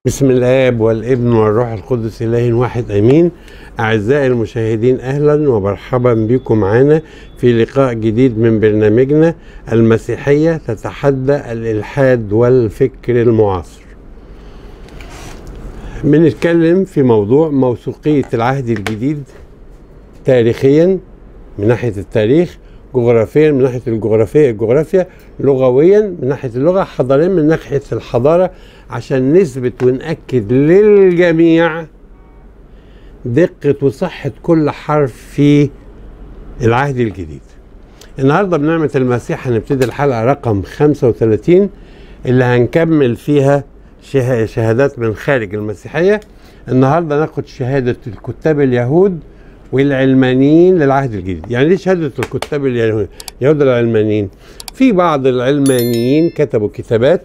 بسم الآب والابن والروح القدس إله واحد أمين أعزائي المشاهدين أهلا ومرحبا بكم معنا في لقاء جديد من برنامجنا المسيحية تتحدى الإلحاد والفكر المعاصر بنتكلم في موضوع موثوقية العهد الجديد تاريخيا من ناحية التاريخ جغرافيا من ناحية الجغرافية الجغرافيا لغويا من ناحية اللغة حضاريا من ناحية الحضارة عشان نثبت ونأكد للجميع دقة وصحة كل حرف في العهد الجديد النهاردة بنعمة المسيح هنبتدي الحلقة رقم 35 اللي هنكمل فيها شه- شهادات من خارج المسيحية النهاردة ناخد شهادة الكتاب اليهود والعلمانيين للعهد الجديد يعني ليه شهادة الكتاب اليهود اليهود العلمانيين في بعض العلمانيين كتبوا كتابات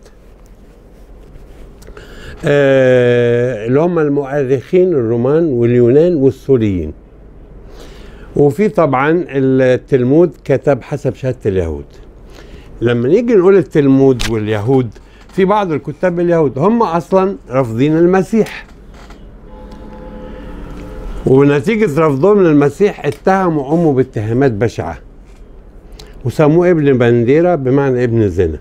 آه اللي هم المؤرخين الرومان واليونان والسوريين وفي طبعا التلمود كتب حسب شهادة اليهود لما نيجي نقول التلمود واليهود في بعض الكتاب اليهود هم اصلا رافضين المسيح ونتيجة رفضهم للمسيح اتهموا أمه باتهامات بشعة وسموه ابن بنديرة بمعنى ابن زنا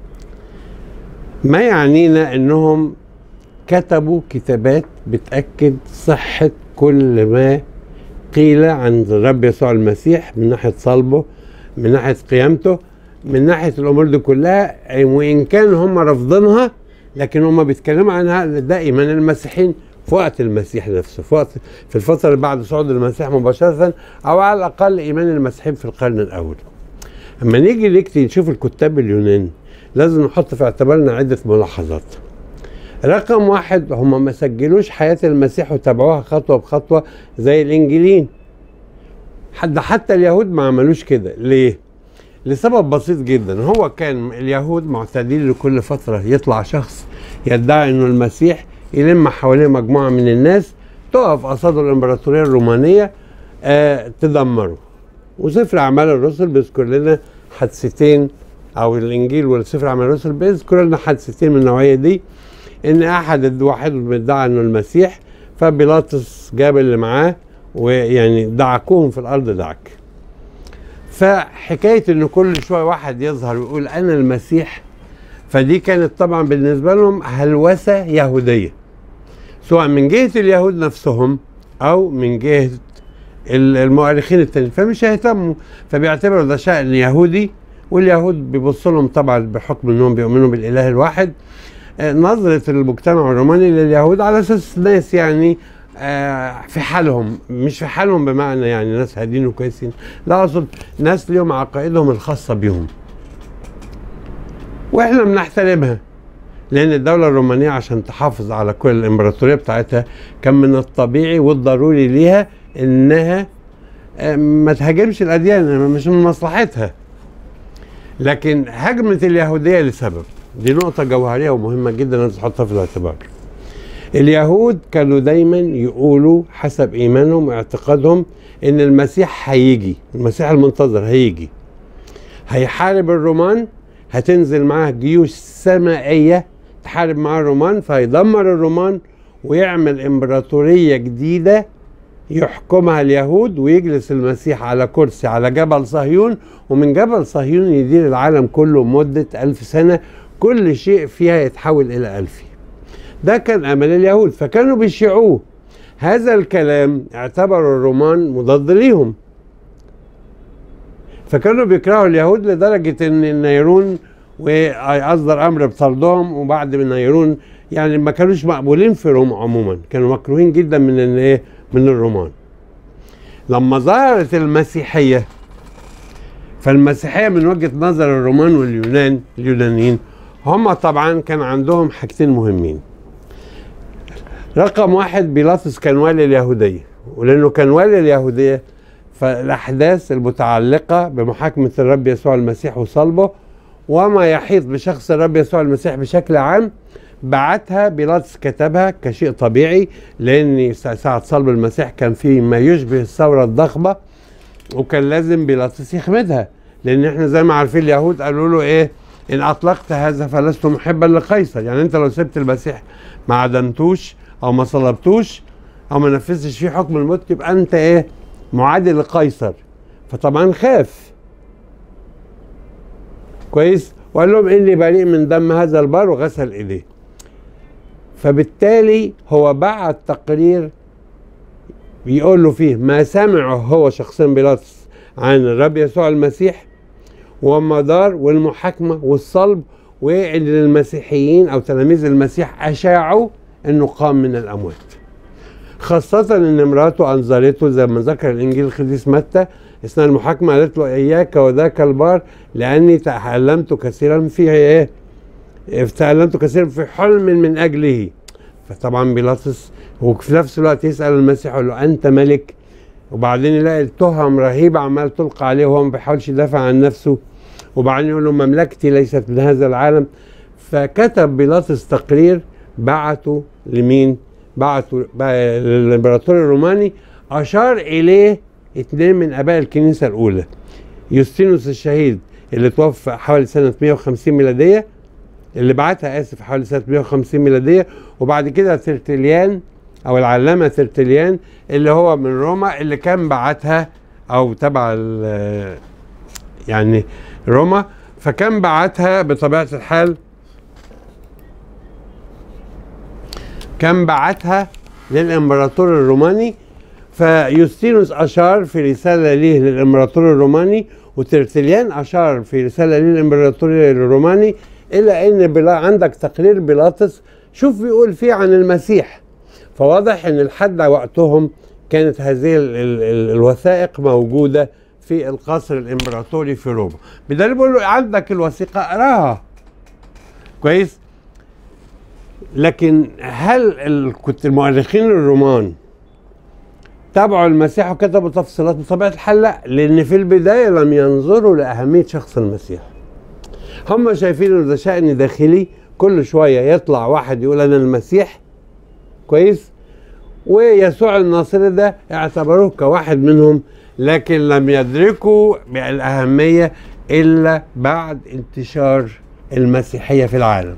ما يعنينا انهم كتبوا كتابات بتأكد صحة كل ما قيل عن الرب يسوع المسيح من ناحية صلبه من ناحية قيامته من ناحية الأمور دي كلها وإن كان هم رافضينها لكن هم بيتكلموا عنها ده إيمان المسيحيين في وقت المسيح نفسه في وقت في الفترة اللي بعد صعود المسيح مباشرة أو على الأقل إيمان المسيحيين في القرن الأول اما نيجي نكتب نشوف الكتاب اليونان لازم نحط في اعتبارنا عدة ملاحظات رقم واحد هم ما سجلوش حياة المسيح وتابعوها خطوة بخطوة زي الإنجيلين حتى حتى اليهود ما عملوش كده ليه؟ لسبب بسيط جدا هو كان اليهود معتادين لكل فترة يطلع شخص يدعي انه المسيح يلم حواليه مجموعة من الناس تقف قصاده الامبراطورية الرومانية آه تدمره وسفر اعمال الرسل بيذكر لنا حادثتين او الانجيل وسفر اعمال الرسل بيذكر لنا حادثتين من النوعيه دي ان احد واحد بيدعي انه المسيح فبيلاطس جاب اللي معاه ويعني دعكوهم في الارض دعك فحكايه ان كل شويه واحد يظهر ويقول انا المسيح فدي كانت طبعا بالنسبه لهم هلوسه يهوديه سواء من جهه اليهود نفسهم او من جهه المؤرخين التانيين فمش هيهتموا فبيعتبروا ده شأن يهودي واليهود بيبصوا لهم طبعا بحكم انهم بيؤمنوا بالاله الواحد آه، نظرة المجتمع الروماني لليهود على اساس ناس يعني آه، في حالهم مش في حالهم بمعنى يعني ناس هادين وكويسين لا اقصد ناس ليهم عقائدهم الخاصة بيهم واحنا بنحترمها لان الدولة الرومانية عشان تحافظ على كل الامبراطورية بتاعتها كان من الطبيعي والضروري ليها انها آه، ما تهاجمش الاديان مش من مصلحتها لكن هجمت اليهوديه لسبب دي نقطه جوهريه ومهمه جدا لازم تحطها في الاعتبار اليهود كانوا دايما يقولوا حسب ايمانهم واعتقادهم ان المسيح هيجي المسيح المنتظر هيجي هيحارب الرومان هتنزل معاه جيوش سمائيه تحارب معاه الرومان فيدمر الرومان ويعمل امبراطوريه جديده يحكمها اليهود ويجلس المسيح على كرسي على جبل صهيون ومن جبل صهيون يدير العالم كله مدة ألف سنة كل شيء فيها يتحول إلى ألفي ده كان أمل اليهود فكانوا بيشيعوه هذا الكلام اعتبروا الرومان مضاد ليهم فكانوا بيكرهوا اليهود لدرجة ان نيرون وأصدر أمر بطردهم وبعد من نيرون يعني ما كانوش مقبولين في روما عموما كانوا مكروهين جدا من ان ايه من الرومان لما ظهرت المسيحية فالمسيحية من وجهة نظر الرومان واليونان اليونانيين هم طبعا كان عندهم حاجتين مهمين رقم واحد بيلاطس كان والي اليهودية ولأنه كان والي اليهودية فالأحداث المتعلقة بمحاكمة الرب يسوع المسيح وصلبه وما يحيط بشخص الرب يسوع المسيح بشكل عام بعتها بيلاطس كتبها كشيء طبيعي لان ساعة صلب المسيح كان في ما يشبه الثورة الضخمة وكان لازم بيلاطس يخمدها لان احنا زي ما عارفين اليهود قالوا له ايه ان اطلقت هذا فلست محبا لقيصر يعني انت لو سبت المسيح ما عدمتوش او ما صلبتوش او ما نفذتش فيه حكم الموت يبقى انت ايه معادي لقيصر فطبعا خاف كويس وقال لهم اني بريء من دم هذا البار وغسل ايديه فبالتالي هو بعت تقرير بيقول له فيه ما سمعه هو شخصيا بيلاطس عن الرب يسوع المسيح والمدار والمحاكمة والصلب واللي المسيحيين أو تلاميذ المسيح أشاعوا أنه قام من الأموات خاصة أن مراته أنظرته زي ما ذكر الإنجيل القديس متى اثناء المحاكمة قالت له إياك وذاك البار لأني تعلمت كثيرا في إيه؟ تعلمت كثيرا في حلم من أجله فطبعا بيلاطس وفي نفس الوقت يسأل المسيح يقول له أنت ملك وبعدين يلاقي التهم رهيبة عمال تلقى عليه وهو ما بيحاولش يدافع عن نفسه وبعدين يقول له مملكتي ليست من هذا العالم فكتب بيلاطس تقرير بعته لمين؟ بعته للامبراطور الروماني اشار اليه اثنين من اباء الكنيسه الاولى يوستينوس الشهيد اللي توفى حوالي سنه 150 ميلاديه اللي بعتها اسف حوالي سنه 150 ميلاديه وبعد كده ترتليان او العلامه ترتليان اللي هو من روما اللي كان بعتها او تبع يعني روما فكان بعتها بطبيعه الحال كان بعتها للامبراطور الروماني فيوستينوس اشار في رساله ليه للامبراطور الروماني وترتليان اشار في رساله ليه للامبراطور الروماني الى ان بلا عندك تقرير بيلاطس شوف بيقول فيه عن المسيح فواضح ان لحد وقتهم كانت هذه ال ال ال الوثائق موجوده في القصر الامبراطوري في روما بدل بيقول له عندك الوثيقه اقراها كويس لكن هل كنت المؤرخين الرومان تابعوا المسيح وكتبوا تفصيلات بطبيعه الحال لا لان في البدايه لم ينظروا لاهميه شخص المسيح هم شايفين انه ده شأن داخلي كل شويه يطلع واحد يقول انا المسيح كويس ويسوع الناصري ده اعتبروه كواحد منهم لكن لم يدركوا بالأهمية إلا بعد انتشار المسيحية في العالم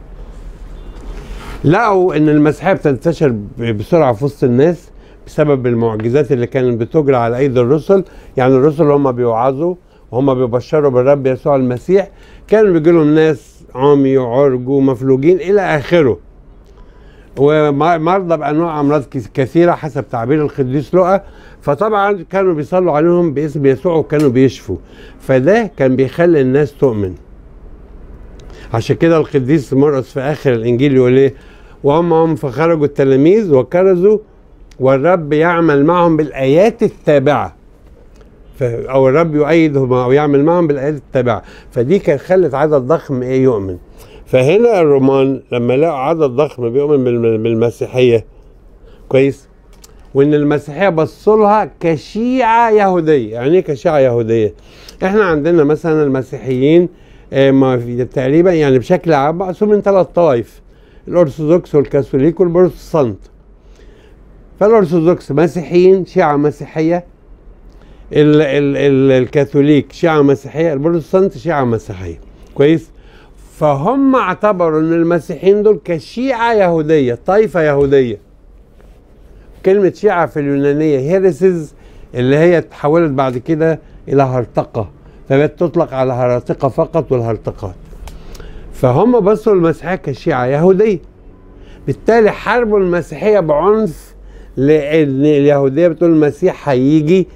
لقوا ان المسيحية بتنتشر بسرعة في وسط الناس بسبب المعجزات اللي كانت بتجرى على ايدي الرسل يعني الرسل هم بيوعظوا وهم بيبشروا بالرب يسوع المسيح كانوا بيجي لهم ناس عمي وعرج ومفلوجين الى اخره ومرضى بانواع امراض كثيره حسب تعبير القديس لقى فطبعا كانوا بيصلوا عليهم باسم يسوع وكانوا بيشفوا فده كان بيخلي الناس تؤمن عشان كده القديس مرقس في اخر الانجيل يقول ايه وهم هم فخرجوا التلاميذ وكرزوا والرب يعمل معهم بالايات التابعه او الرب يؤيدهم او يعمل معهم بالايات التابعه فدي كانت خلت عدد ضخم ايه يؤمن فهنا الرومان لما لقوا عدد ضخم بيؤمن بالمسيحيه كويس وان المسيحيه بصوا لها كشيعه يهوديه يعني ايه كشيعه يهوديه احنا عندنا مثلا المسيحيين آه تقريبا يعني بشكل عام مقسومين ثلاث طوائف الارثوذكس والكاثوليك والبروتستانت فالارثوذكس مسيحيين شيعه مسيحيه ال ال ال الكاثوليك شيعه مسيحيه البروتستانت شيعه مسيحيه كويس فهم اعتبروا ان المسيحيين دول كشيعه يهوديه طائفه يهوديه كلمه شيعه في اليونانيه هيرسز اللي هي تحولت بعد كده الى هرطقه فبقت تطلق على هراطقه فقط والهرطقات فهم بصوا المسيحيه كشيعه يهوديه بالتالي حاربوا المسيحيه بعنف لان اليهوديه بتقول المسيح هيجي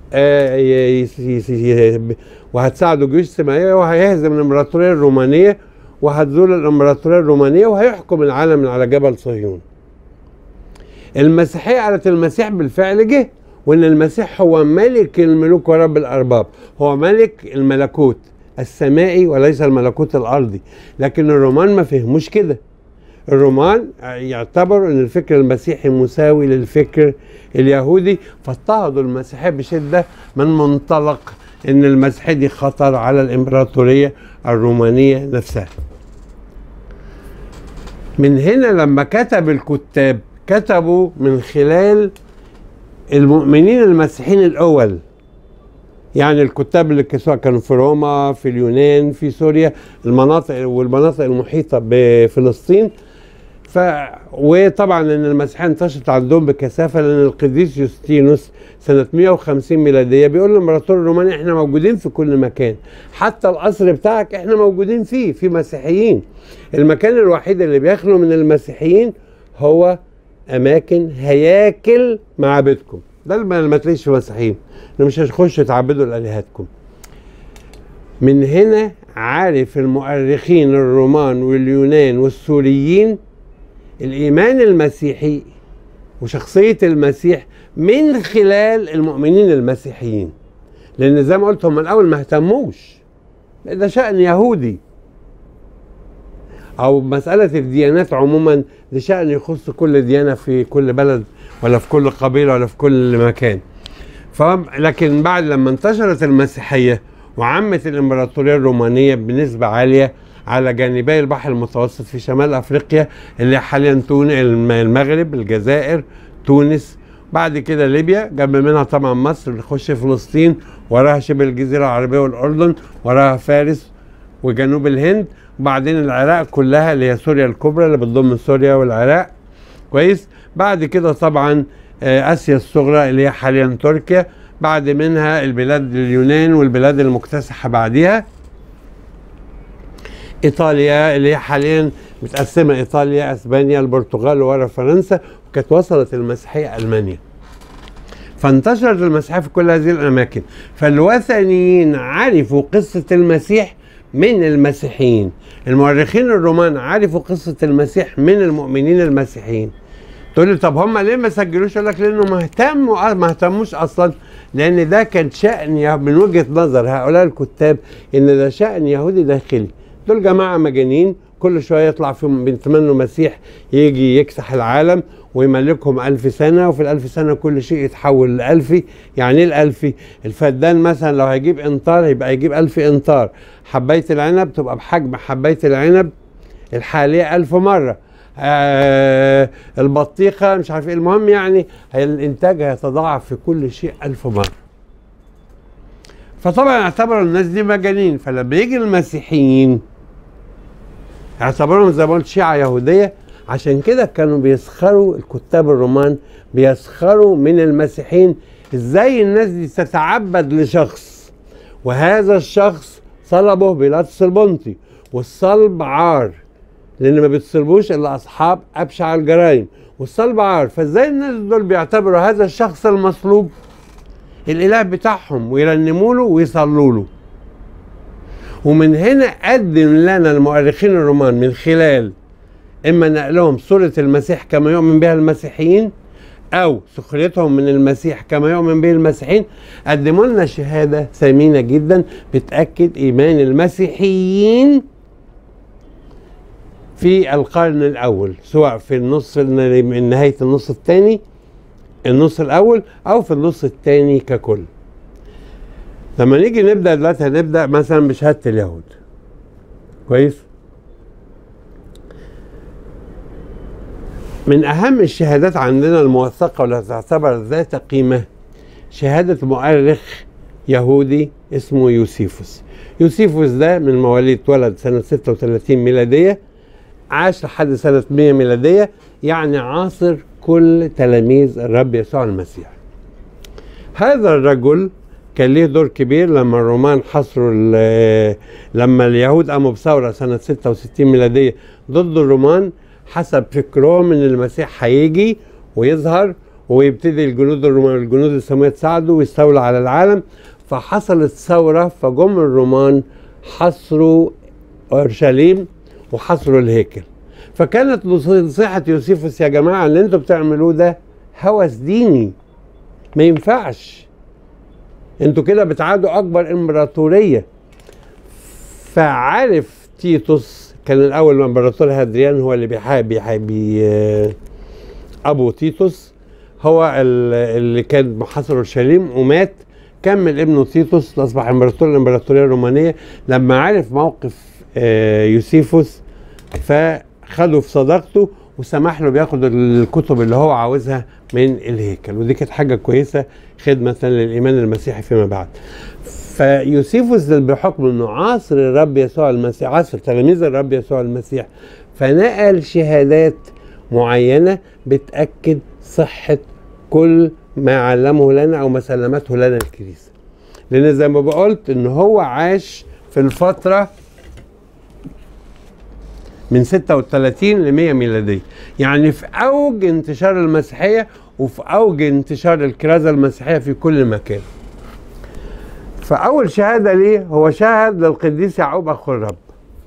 وهتساعده جيوش سماويه وهيهزم الامبراطوريه الرومانيه وهتزول الامبراطوريه الرومانيه وهيحكم العالم من على جبل صهيون. المسيحيه قالت المسيح بالفعل جه وان المسيح هو ملك الملوك ورب الارباب، هو ملك الملكوت السمائي وليس الملكوت الارضي، لكن الرومان ما فهموش كده. الرومان يعتبروا ان الفكر المسيحي مساوي للفكر اليهودي فاضطهدوا المسيحيه بشده من منطلق ان المسيحيه دي خطر على الامبراطوريه الرومانيه نفسها. من هنا لما كتب الكتاب كتبوا من خلال المؤمنين المسيحيين الاول يعني الكتاب اللي سواء كانوا في روما في اليونان في سوريا المناطق والمناطق المحيطه بفلسطين ف وطبعا ان المسيحيه انتشرت عندهم بكثافه لان القديس يوستينوس سنه 150 ميلاديه بيقول للامبراطور الروماني احنا موجودين في كل مكان حتى القصر بتاعك احنا موجودين فيه في مسيحيين المكان الوحيد اللي بيخلو من المسيحيين هو اماكن هياكل معابدكم ده اللي ما تلاقيش في مسيحيين مش هتخشوا تعبدوا لالهتكم من هنا عارف المؤرخين الرومان واليونان والسوريين الايمان المسيحي وشخصيه المسيح من خلال المؤمنين المسيحيين لان زي ما قلت هم الاول ما اهتموش ده شان يهودي او مساله الديانات عموما ده شان يخص كل ديانه في كل بلد ولا في كل قبيله ولا في كل مكان فهم لكن بعد لما انتشرت المسيحيه وعمت الامبراطوريه الرومانيه بنسبه عاليه على جانبي البحر المتوسط في شمال افريقيا اللي حاليا تون المغرب الجزائر تونس بعد كده ليبيا جنب منها طبعا مصر نخش فلسطين وراها شبه الجزيره العربيه والاردن وراها فارس وجنوب الهند وبعدين العراق كلها اللي هي سوريا الكبرى اللي بتضم سوريا والعراق كويس بعد كده طبعا اسيا الصغرى اللي هي حاليا تركيا بعد منها البلاد اليونان والبلاد المكتسحه بعديها ايطاليا اللي هي حاليا متقسمه ايطاليا اسبانيا البرتغال ورا فرنسا وكانت وصلت المسيحيه المانيا فانتشرت المسيحيه في كل هذه الاماكن فالوثنيين عرفوا قصه المسيح من المسيحيين المؤرخين الرومان عرفوا قصه المسيح من المؤمنين المسيحيين تقول لي طب هم ليه ما سجلوش؟ اقول لك لانه ما اهتموا ما اهتموش اصلا لان ده كان شان من وجهه نظر هؤلاء الكتاب ان ده شان يهودي داخلي دول جماعه مجانين كل شويه يطلع فيهم بيتمنوا مسيح يجي يكسح العالم ويملكهم ألف سنة وفي الألف سنة كل شيء يتحول لألفي يعني إيه الألفي؟ الفدان مثلا لو هيجيب إنطار يبقى يجيب ألف إنطار حباية العنب تبقى بحجم حباية العنب الحالية ألف مرة آه البطيخة مش عارف ايه المهم يعني الانتاج هيتضاعف في كل شيء ألف مرة فطبعا اعتبروا الناس دي مجانين فلما يجي المسيحيين اعتبرهم زي ما قلت شيعة يهودية عشان كده كانوا بيسخروا الكتاب الرومان بيسخروا من المسيحيين ازاي الناس دي تتعبد لشخص وهذا الشخص صلبه بيلاطس البنطي والصلب عار لان ما بيتصلبوش الا اصحاب ابشع الجرائم والصلب عار فازاي الناس دول بيعتبروا هذا الشخص المصلوب الاله بتاعهم ويرنموا له ويصلوا له ومن هنا قدم لنا المؤرخين الرومان من خلال اما نقلهم صوره المسيح كما يؤمن بها المسيحيين او سخريتهم من المسيح كما يؤمن به المسيحيين قدموا لنا شهاده ثمينه جدا بتاكد ايمان المسيحيين في القرن الاول سواء في النص من نهايه النص الثاني النص الاول او في النص الثاني ككل لما نيجي نبدا دلوقتي هنبدا مثلا بشهاده اليهود كويس من اهم الشهادات عندنا الموثقه والتي تعتبر ذات قيمه شهاده مؤرخ يهودي اسمه يوسيفوس يوسيفوس ده من مواليد اتولد سنه 36 ميلاديه عاش لحد سنه 100 ميلاديه يعني عاصر كل تلاميذ الرب يسوع المسيح هذا الرجل كان ليه دور كبير لما الرومان حصروا لما اليهود قاموا بثوره سنه 66 ميلاديه ضد الرومان حسب فكرهم ان المسيح هيجي ويظهر ويبتدي الجنود الرومان الجنود السماويه تساعده ويستولوا على العالم فحصلت ثوره فجم الرومان حصروا اورشليم وحصروا الهيكل فكانت نصيحة يوسيفوس يا جماعة اللي انتوا بتعملوه ده هوس ديني ما ينفعش انتوا كده بتعادوا اكبر امبراطورية فعارف تيتوس كان الاول الامبراطور هادريان هو اللي بيحب بيحب ابو تيتوس هو اللي كان محاصر اورشليم ومات كمل ابنه تيتوس اصبح امبراطور الامبراطوريه الرومانيه لما عرف موقف يوسيفوس فخده في صداقته وسمح له بياخد الكتب اللي هو عاوزها من الهيكل ودي كانت حاجه كويسه خدمه للايمان المسيحي فيما بعد فيوسيفوس بحكم انه عاصر الرب يسوع المسيح عاصر تلاميذ الرب يسوع المسيح فنقل شهادات معينه بتاكد صحه كل ما علمه لنا او ما سلمته لنا الكنيسه لان زي ما بقولت ان هو عاش في الفتره من 36 ل 100 ميلاديه يعني في اوج انتشار المسيحيه وفي اوج انتشار الكرازه المسيحيه في كل مكان فاول شهاده ليه هو شهد للقديس يعقوب اخو الرب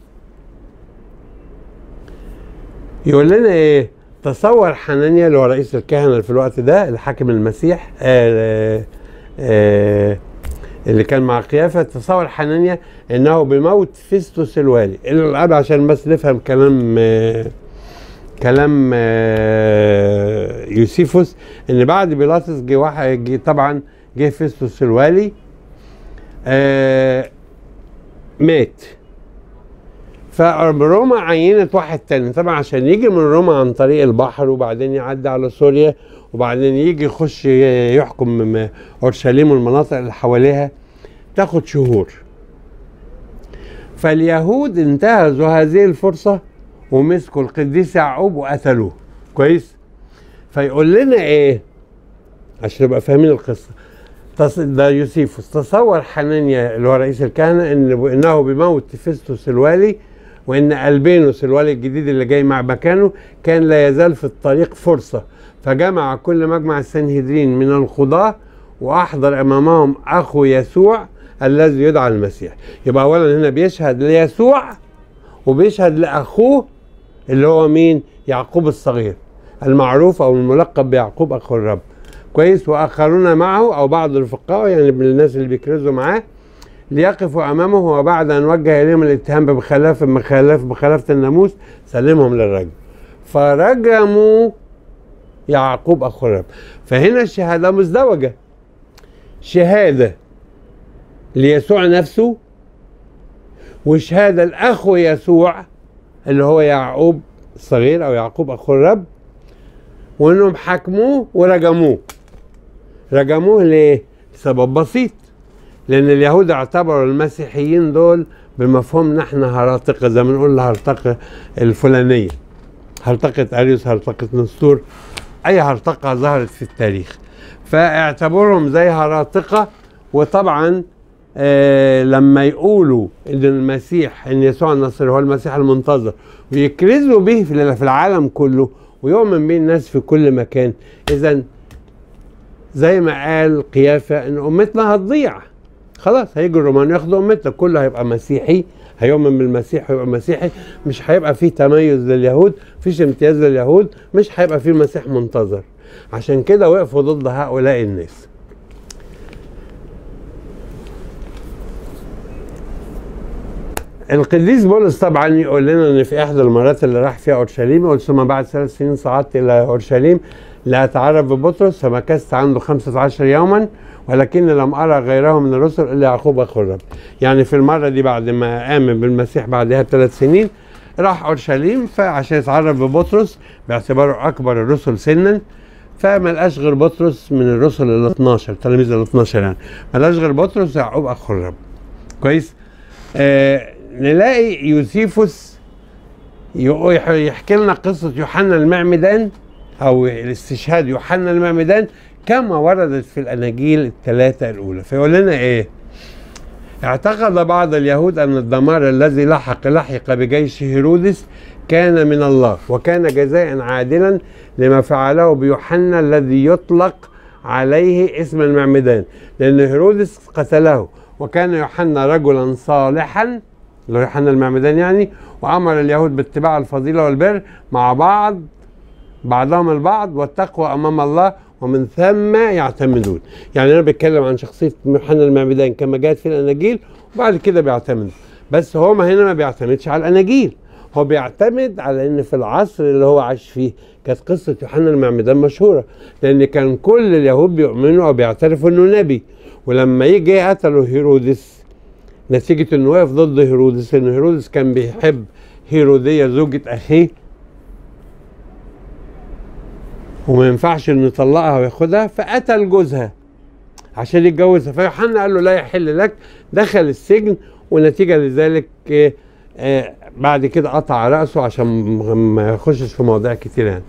يقول لنا ايه تصور حنانيا اللي هو رئيس الكهنه في الوقت ده الحاكم المسيح آآ آآ اللي كان مع قيافة تصور حنانيا انه بموت فيستوس الوالي الاب عشان بس نفهم كلام آه كلام آه يوسيفوس ان بعد بيلاطس جه واحد جه طبعا جه فيستوس الوالي آه مات فروما عينت واحد تاني طبعا عشان يجي من روما عن طريق البحر وبعدين يعدي على سوريا وبعدين يجي يخش يحكم اورشليم والمناطق اللي حواليها تاخد شهور فاليهود انتهزوا هذه الفرصة ومسكوا القديس يعقوب وقتلوه كويس فيقول لنا ايه عشان نبقى فاهمين القصة ده يوسيفوس تصور حنانيا اللي هو رئيس الكهنة إن انه بموت فيستوس الوالي وان البينوس الوالي الجديد اللي جاي مع مكانه كان لا يزال في الطريق فرصه فجمع كل مجمع السنهدرين من القضاه واحضر امامهم اخو يسوع الذي يدعى المسيح يبقى اولا هنا بيشهد ليسوع وبيشهد لاخوه اللي هو مين يعقوب الصغير المعروف او الملقب بيعقوب اخو الرب كويس واخرون معه او بعض رفقائه يعني من الناس اللي بيكرزوا معاه ليقفوا امامه وبعد ان وجه اليهم الاتهام بخلاف مخالف بخلافه الناموس سلمهم للرجم فرجموا يعقوب اخو الرب فهنا الشهاده مزدوجه شهاده ليسوع نفسه وشهاده الاخو يسوع اللي هو يعقوب الصغير او يعقوب اخو الرب وانهم حكموه ورجموه رجموه ليه؟ لسبب بسيط لان اليهود اعتبروا المسيحيين دول بمفهومنا احنا هرطقه زي ما نقول الهرطقه الفلانيه هرطقه اريوس هرطقه نسطور اي هرطقه ظهرت في التاريخ فاعتبرهم زي هراطقه وطبعا آه لما يقولوا ان المسيح ان يسوع النصر هو المسيح المنتظر ويكرزوا به في العالم كله ويؤمن به الناس في كل مكان اذا زي ما قال قيافه ان امتنا هتضيع خلاص هيجي الرومان ياخدوا امتنا كله هيبقى مسيحي هيؤمن بالمسيح ويبقى مسيحي مش هيبقى فيه تميز لليهود مفيش امتياز لليهود مش هيبقى فيه المسيح منتظر عشان كده وقفوا ضد هؤلاء الناس القديس بولس طبعا يقول لنا ان في احدى المرات اللي راح فيها اورشليم يقول ثم بعد ثلاث سنين صعدت الى اورشليم لاتعرف ببطرس فمكثت عنده 15 يوما ولكني لم ارى غيره من الرسل الا يعقوب اخو الرب يعني في المره دي بعد ما امن بالمسيح بعدها بثلاث سنين راح اورشليم فعشان يتعرف ببطرس باعتباره اكبر الرسل سنا فما لقاش غير بطرس من الرسل ال 12 تلاميذ ال 12 يعني ما لقاش غير بطرس ويعقوب اخو الرب كويس آه نلاقي يوسيفوس يحكي لنا قصه يوحنا المعمدان او الاستشهاد يوحنا المعمدان كما وردت في الاناجيل الثلاثه الاولى فيقول لنا ايه اعتقد بعض اليهود ان الدمار الذي لحق لحق بجيش هيرودس كان من الله وكان جزاء عادلا لما فعله بيوحنا الذي يطلق عليه اسم المعمدان لان هيرودس قتله وكان يوحنا رجلا صالحا اللي هو يوحنا المعمدان يعني وامر اليهود باتباع الفضيله والبر مع بعض بعضهم البعض والتقوى امام الله ومن ثم يعتمدون يعني انا بتكلم عن شخصيه يوحنا المعمدان كما جاءت في الاناجيل وبعد كده بيعتمد بس هو ما هنا ما بيعتمدش على الاناجيل هو بيعتمد على ان في العصر اللي هو عاش فيه كانت قصه يوحنا المعمدان مشهوره لان كان كل اليهود بيؤمنوا او بيعترفوا انه نبي ولما يجي قتلوا هيرودس نتيجه انه وقف ضد هيرودس ان هيرودس كان بيحب هيروديه زوجة اخيه وما ينفعش انه يطلقها وياخدها فقتل جوزها عشان يتجوزها فيوحنا قال له لا يحل لك دخل السجن ونتيجه لذلك آه، آه، بعد كده قطع راسه عشان ما يخشش في مواضيع كتير يعني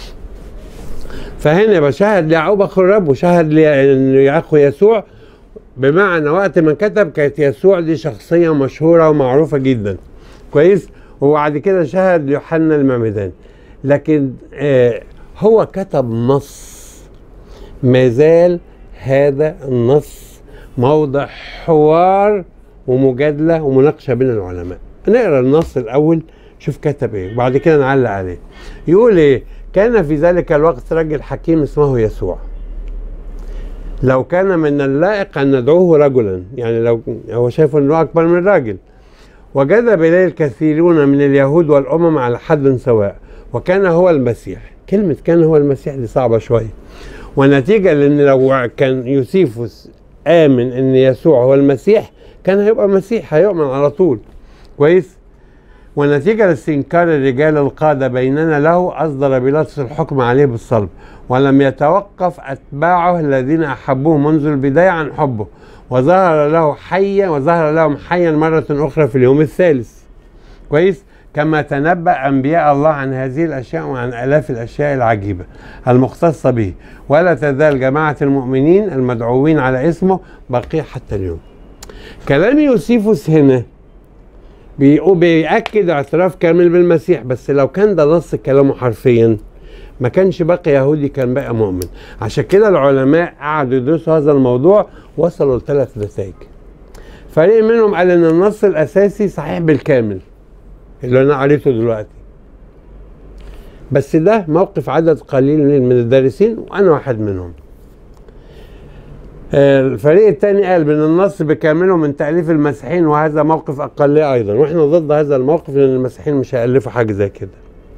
فهنا يبقى شهد ليعقوب اخو الرب وشهد لاخو يسوع بمعنى وقت ما كتب كانت يسوع دي شخصيه مشهوره ومعروفه جدا كويس وبعد كده شهد ليوحنا المعمدان لكن آه هو كتب نص ما زال هذا النص موضع حوار ومجادله ومناقشه بين العلماء نقرا النص الاول شوف كتب ايه وبعد كده نعلق عليه يقول ايه كان في ذلك الوقت رجل حكيم اسمه يسوع لو كان من اللائق ان ندعوه رجلا يعني لو هو شايف انه اكبر من راجل وجذب اليه الكثيرون من اليهود والامم على حد سواء وكان هو المسيح كلمة كان هو المسيح دي صعبة شوية ونتيجة لأن لو كان يوسيفوس آمن إن يسوع هو المسيح كان هيبقى مسيح هيؤمن على طول كويس ونتيجة لاستنكار الرجال القادة بيننا له أصدر بيلاطس الحكم عليه بالصلب ولم يتوقف أتباعه الذين أحبوه منذ البداية عن حبه وظهر له حيا وظهر لهم حيا مرة أخرى في اليوم الثالث كويس كما تنبأ أنبياء الله عن هذه الأشياء وعن آلاف الأشياء العجيبة المختصة به ولا تزال جماعة المؤمنين المدعوين على اسمه بقية حتى اليوم كلام يوسيفوس هنا بيأكد اعتراف كامل بالمسيح بس لو كان ده نص كلامه حرفيا ما كانش باقي يهودي كان بقى مؤمن عشان كده العلماء قعدوا يدرسوا هذا الموضوع وصلوا لثلاث نتائج فريق منهم قال ان النص الاساسي صحيح بالكامل اللي انا قريته دلوقتي بس ده موقف عدد قليل من الدارسين وانا واحد منهم الفريق الثاني قال بان النص بكامله من تاليف المسيحيين وهذا موقف اقليه ايضا واحنا ضد هذا الموقف لان المسيحيين مش هيالفوا حاجه زي كده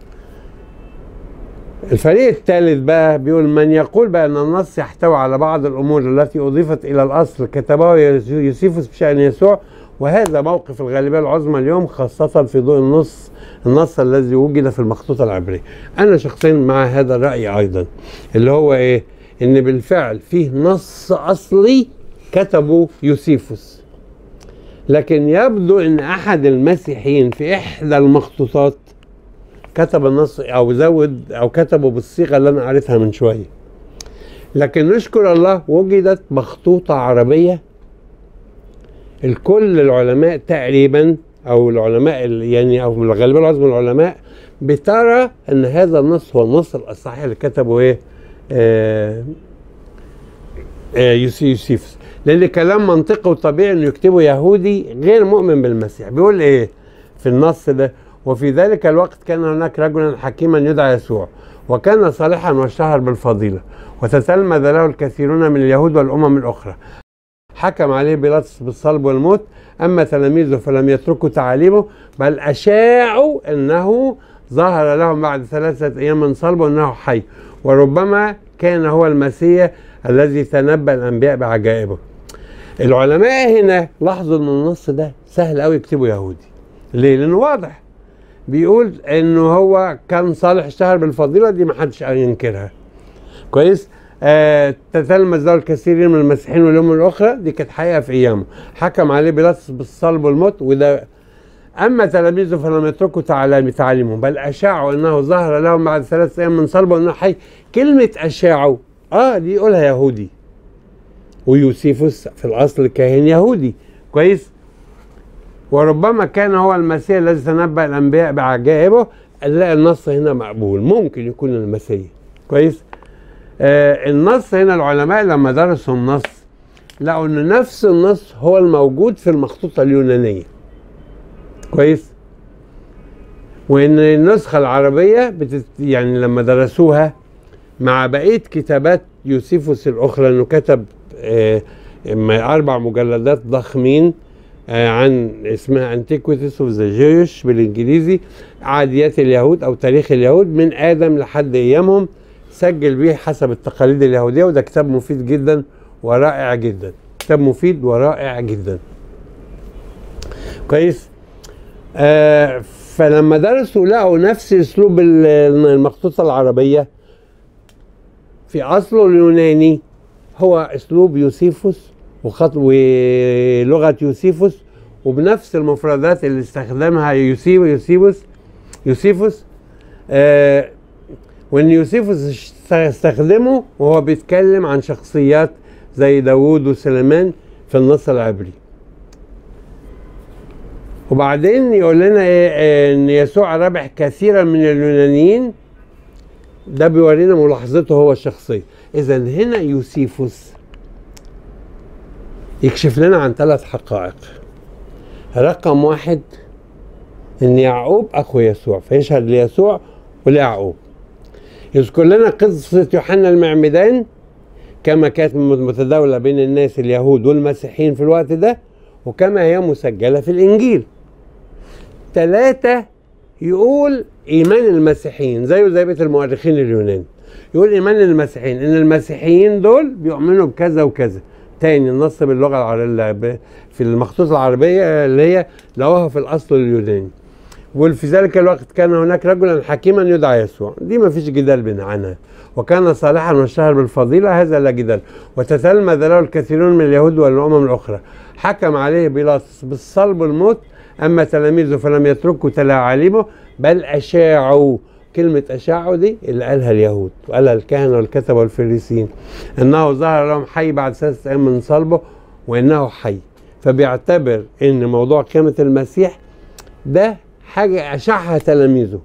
الفريق الثالث بقى بيقول من يقول بأن النص يحتوي على بعض الأمور التي أضيفت إلى الأصل كتبه يوسيفوس بشأن يسوع وهذا موقف الغالبية العظمى اليوم خاصة في ضوء النص النص الذي وجد في المخطوطة العبرية أنا شخصيا مع هذا الرأي أيضا اللي هو إيه إن بالفعل فيه نص أصلي كتبه يوسيفوس لكن يبدو ان احد المسيحيين في احدى المخطوطات كتب النص او زود او كتبه بالصيغه اللي انا قريتها من شويه لكن نشكر الله وجدت مخطوطه عربيه الكل العلماء تقريبا او العلماء يعني او الغالبيه العظمى من العلماء بترى ان هذا النص هو النص الصحيح اللي كتبه ايه آه آه يوسيفس لان كلام منطقي وطبيعي انه يكتبه يهودي غير مؤمن بالمسيح بيقول ايه في النص ده وفي ذلك الوقت كان هناك رجلا حكيما يدعى يسوع وكان صالحا واشتهر بالفضيلة وتتلمذ له الكثيرون من اليهود والأمم الأخرى حكم عليه بيلاطس بالصلب والموت أما تلاميذه فلم يتركوا تعاليمه بل أشاعوا أنه ظهر لهم بعد ثلاثة أيام من صلبه أنه حي وربما كان هو المسيح الذي تنبأ الأنبياء بعجائبه العلماء هنا لاحظوا أن النص ده سهل أوي يكتبه يهودي ليه؟ لأنه واضح بيقول انه هو كان صالح اشتهر بالفضيله دي ما حدش ينكرها كويس آه تتلمذ له الكثيرين من المسيحيين والامم الاخرى دي كانت حقيقه في ايامه حكم عليه بيلاطس بالصلب والموت وده اما تلاميذه فلم يتركوا تعاليم تعاليمهم بل اشاعوا انه ظهر لهم بعد ثلاث ايام من صلبه انه حي كلمه اشاعوا اه دي يقولها يهودي ويوسيفوس في الاصل كاهن يهودي كويس وربما كان هو المسيح الذي تنبأ الأنبياء بعجائبه نلاقي النص هنا مقبول ممكن يكون المسيح كويس آه النص هنا العلماء لما درسوا النص لقوا ان نفس النص هو الموجود في المخطوطة اليونانية كويس وان النسخة العربية بتت يعني لما درسوها مع بقية كتابات يوسيفوس الأخرى انه كتب آه أربع مجلدات ضخمين عن اسمها انتيكويتيس اوف ذا جيوش بالانجليزي عاديات اليهود او تاريخ اليهود من ادم لحد ايامهم سجل بيه حسب التقاليد اليهوديه وده كتاب مفيد جدا ورائع جدا كتاب مفيد ورائع جدا كويس آه فلما درسوا لقوا نفس اسلوب المخطوطه العربيه في اصله اليوناني هو اسلوب يوسيفوس وخط ولغه يوسيفوس وبنفس المفردات اللي استخدمها يوسيفوس يوسيفوس يوسيفوس آه وان يوسيفوس استخدمه وهو بيتكلم عن شخصيات زي داوود وسليمان في النص العبري وبعدين يقول لنا ايه ان يسوع ربح كثيرا من اليونانيين ده بيورينا ملاحظته هو الشخصيه اذا هنا يوسيفوس يكشف لنا عن ثلاث حقائق رقم واحد ان يعقوب اخو يسوع فيشهد ليسوع وليعقوب يذكر لنا قصة يوحنا المعمدان كما كانت متداولة بين الناس اليهود والمسيحيين في الوقت ده وكما هي مسجلة في الإنجيل ثلاثة يقول إيمان المسيحيين زيه زي بيت المؤرخين اليونان يقول إيمان المسيحيين إن المسيحيين دول بيؤمنوا بكذا وكذا تاني النص باللغة العربية في المخطوطة العربية اللي هي لقوها في الأصل اليوناني وفي ذلك الوقت كان هناك رجلا حكيما يدعى يسوع دي ما فيش جدال بين عنها وكان صالحا واشتهر بالفضيلة هذا لا جدال وتتلمذ له الكثيرون من اليهود والأمم الأخرى حكم عليه بيلاطس بالصلب والموت أما تلاميذه فلم يتركوا تلاعاليمه بل أشاعوا كلمة أشاعوا دي اللي قالها اليهود وقالها الكهنة والكتبة والفريسيين أنه ظهر لهم حي بعد ثلاثة أيام من صلبه وأنه حي فبيعتبر أن موضوع قيامة المسيح ده حاجة أشعها تلاميذه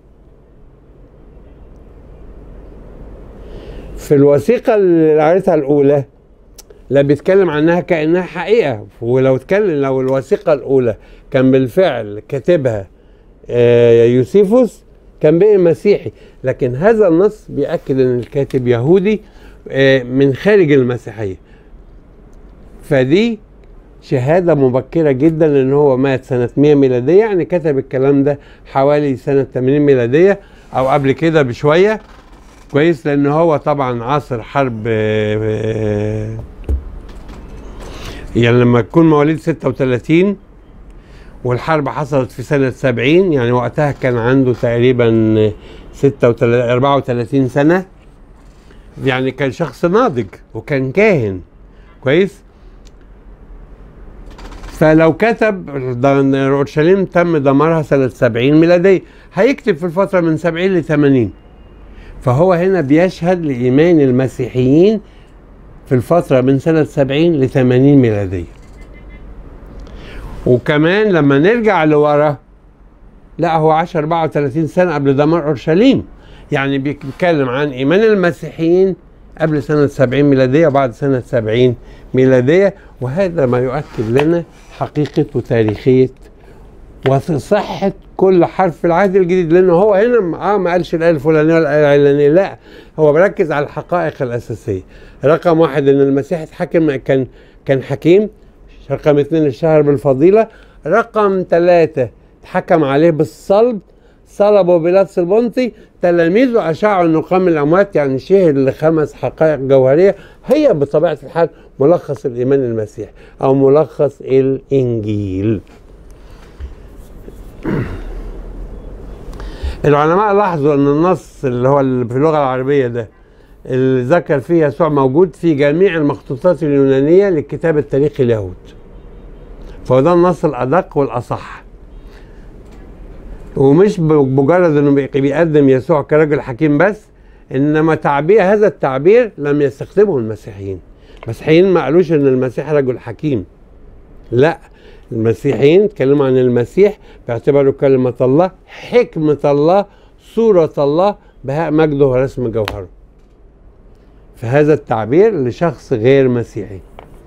في الوثيقة اللي قريتها الأولى لا بيتكلم عنها كأنها حقيقة ولو اتكلم لو الوثيقة الأولى كان بالفعل كاتبها يوسيفوس كان بقي مسيحي لكن هذا النص بيأكد أن الكاتب يهودي من خارج المسيحية فدي شهادة مبكرة جدا لأن هو مات سنة 100 ميلادية يعني كتب الكلام ده حوالي سنة 80 ميلادية أو قبل كده بشوية كويس لأن هو طبعا عاصر حرب يعني لما تكون مواليد 36 والحرب حصلت في سنة 70 يعني وقتها كان عنده تقريبا 36 34 سنة يعني كان شخص ناضج وكان كاهن كويس فلو كتب اورشليم تم دمارها سنة 70 ميلادية هيكتب في الفترة من 70 ل 80 فهو هنا بيشهد لإيمان المسيحيين في الفترة من سنة 70 ل 80 ميلادية وكمان لما نرجع لورا لا هو عاش 34 سنة قبل دمار أورشليم يعني بيتكلم عن إيمان المسيحيين قبل سنة 70 ميلادية وبعد سنة 70 ميلادية وهذا ما يؤكد لنا حقيقة وتاريخية وصحة كل حرف في العهد الجديد لأنه هو هنا اه ما قالش الآية الفلانية ولا الآية العلانية لا هو بركز على الحقائق الأساسية رقم واحد إن المسيح اتحكم كان كان حكيم رقم اثنين اشتهر بالفضيلة رقم ثلاثة اتحكم عليه بالصلب صلبوا بيلاطس البنطي تلاميذه أشاعوا أنه قام الأموات يعني شهد لخمس حقائق جوهرية هي بطبيعة الحال ملخص الإيمان المسيح أو ملخص الإنجيل العلماء لاحظوا أن النص اللي هو اللي في اللغة العربية ده اللي ذكر فيه يسوع موجود في جميع المخطوطات اليونانية لكتاب التاريخ اليهود فهو ده النص الأدق والأصح ومش بمجرد انه بيقدم يسوع كرجل حكيم بس انما تعبير هذا التعبير لم يستخدمه المسيحيين المسيحيين ما قالوش ان المسيح رجل حكيم لا المسيحيين اتكلموا عن المسيح باعتباره كلمة الله حكمة الله صورة الله بهاء مجده ورسم جوهره فهذا التعبير لشخص غير مسيحي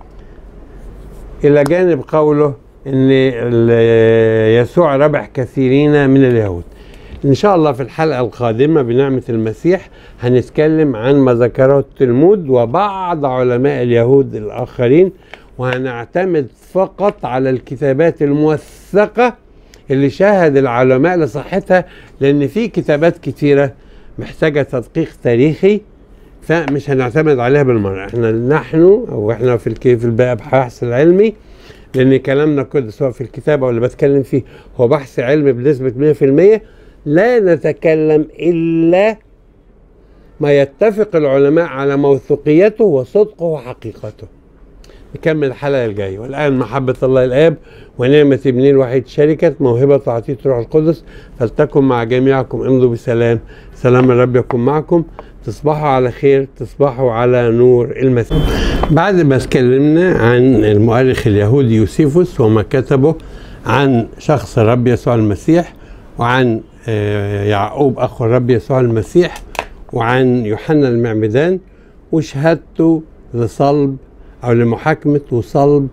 إلى جانب قوله ان يسوع ربح كثيرين من اليهود ان شاء الله في الحلقه القادمه بنعمه المسيح هنتكلم عن ما ذكره التلمود وبعض علماء اليهود الاخرين وهنعتمد فقط على الكتابات الموثقه اللي شاهد العلماء لصحتها لان في كتابات كتيره محتاجه تدقيق تاريخي فمش هنعتمد عليها بالمره احنا نحن او احنا في الكيف البحث العلمي لان كلامنا كده سواء في الكتاب او اللي بتكلم فيه هو بحث علمي بنسبه 100% لا نتكلم الا ما يتفق العلماء على موثوقيته وصدقه وحقيقته نكمل الحلقة الجاية والآن محبة الله الآب ونعمة ابنه الوحيد شركة موهبة وعطية روح القدس فلتكن مع جميعكم امضوا بسلام سلام الرب يكون معكم تصبحوا على خير تصبحوا على نور المسيح بعد ما اتكلمنا عن المؤرخ اليهودي يوسيفوس وما كتبه عن شخص الرب يسوع المسيح وعن آه، يعقوب اخو الرب يسوع المسيح وعن يوحنا المعمدان وشهادته لصلب او لمحاكمه وصلب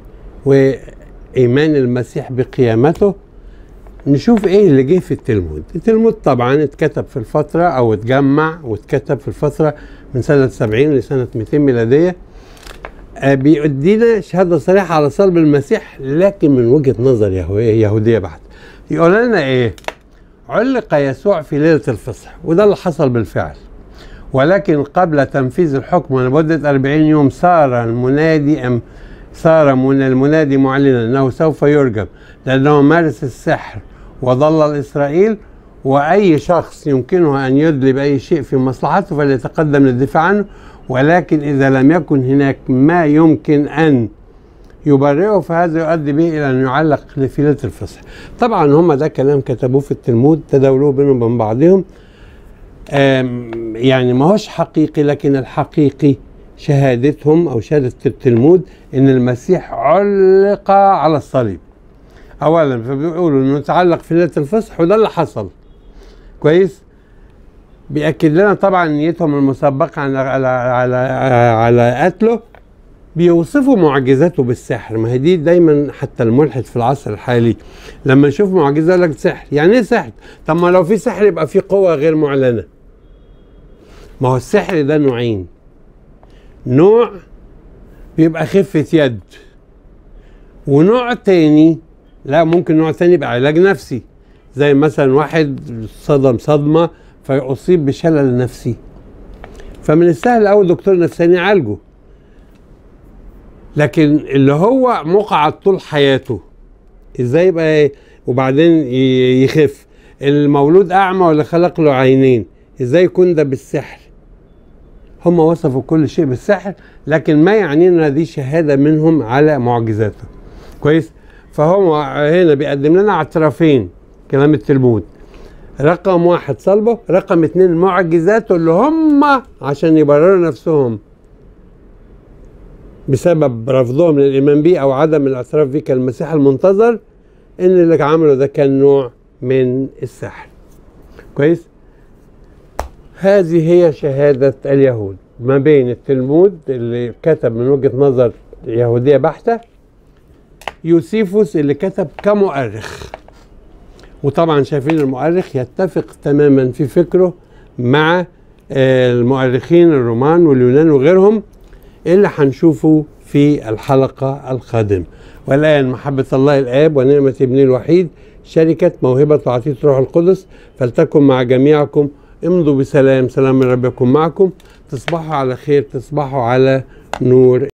وايمان المسيح بقيامته نشوف ايه اللي جه في التلمود التلمود طبعا اتكتب في الفترة او اتجمع واتكتب في الفترة من سنة 70 لسنة 200 ميلادية آه، بيدينا شهادة صريحة على صلب المسيح لكن من وجهة نظر يهو- يهودية بحت يقول لنا ايه علق يسوع في ليلة الفصح وده اللي حصل بالفعل ولكن قبل تنفيذ الحكم لمدة 40 يوم صار المنادي أم صار من المنادي معلنا أنه سوف يرجم لأنه مارس السحر وضلل إسرائيل وأي شخص يمكنه أن يدلي بأي شيء في مصلحته فليتقدم للدفاع عنه ولكن إذا لم يكن هناك ما يمكن أن يبرئه فهذا يؤدي به إلى أن يعلق في ليلة الفصح طبعا هم ده كلام كتبوه في التلمود تداولوه بينهم وبين بعضهم آم، يعني ما هوش حقيقي لكن الحقيقي شهادتهم او شهاده التلمود ان المسيح علق على الصليب اولا فبيقولوا انه تعلق في ليله الفصح وده اللي حصل كويس بيأكد لنا طبعا نيتهم المسبقه على على على, على قتله بيوصفوا معجزاته بالسحر ما هي دي دايما حتى الملحد في العصر الحالي لما يشوف معجزه يقول لك سحر يعني ايه سحر طب ما لو في سحر يبقى في قوه غير معلنه ما هو السحر ده نوعين نوع بيبقى خفة يد ونوع تاني لا ممكن نوع تاني يبقى علاج نفسي زي مثلا واحد صدم صدمة فيصيب بشلل نفسي فمن السهل أوي دكتور نفساني يعالجه لكن اللي هو مقعد طول حياته ازاي يبقى إيه؟ وبعدين ي- يخف المولود اعمى ولا خلق له عينين ازاي يكون ده بالسحر هم وصفوا كل شيء بالسحر لكن ما يعنينا دي شهادة منهم على معجزاته كويس فهو هنا بيقدم لنا اعترافين كلام التلمود رقم واحد صلبه رقم اتنين معجزاته اللي هم عشان يبرروا نفسهم بسبب رفضهم للإيمان به أو عدم الاعتراف به كالمسيح المنتظر إن اللي عمله ده كان نوع من السحر كويس هذه هي شهادة اليهود ما بين التلمود اللي كتب من وجهة نظر يهودية بحتة يوسيفوس اللي كتب كمؤرخ وطبعا شايفين المؤرخ يتفق تماما في فكره مع آه، المؤرخين الرومان واليونان وغيرهم اللي هنشوفه في الحلقة القادمة والآن محبة الله الآب ونعمة ابنه الوحيد شركة موهبة وعطية روح القدس فلتكن مع جميعكم امضوا بسلام سلام الرب يكون معكم تصبحوا على خير تصبحوا على نور